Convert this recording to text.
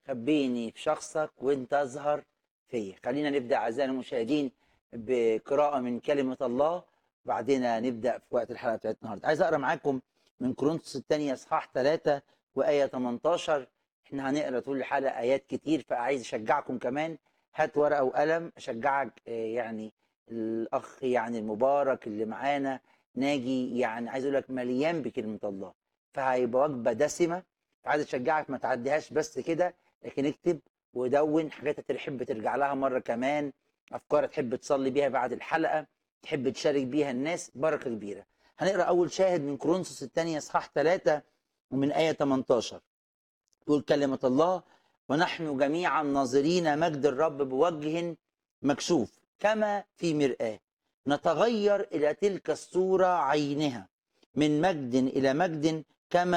خبيني في شخصك وانت اظهر فيا خلينا نبدا اعزائنا المشاهدين بقراءه من كلمه الله وبعدين نبدا في وقت الحلقه بتاعتنا النهارده عايز اقرا معاكم من كورنثوس الثانيه اصحاح 3 وايه 18 احنا هنقرا طول الحلقه ايات كتير فعايز اشجعكم كمان هات ورقه وقلم اشجعك آه، يعني الاخ يعني المبارك اللي معانا ناجي يعني عايز اقول لك مليان بكلمه الله فهيبقى وجبه دسمه عايز اشجعك ما تعديهاش بس كده لكن اكتب ودون حاجات تحب ترجع لها مره كمان افكار تحب تصلي بيها بعد الحلقه تحب تشارك بيها الناس بركه كبيره هنقرا اول شاهد من كورنثوس الثانيه اصحاح 3 ومن ايه 18 تقول كلمه الله ونحن جميعا ناظرين مجد الرب بوجه مكشوف كما في مرآة نتغير إلى تلك الصورة عينها من مجد إلى مجد كما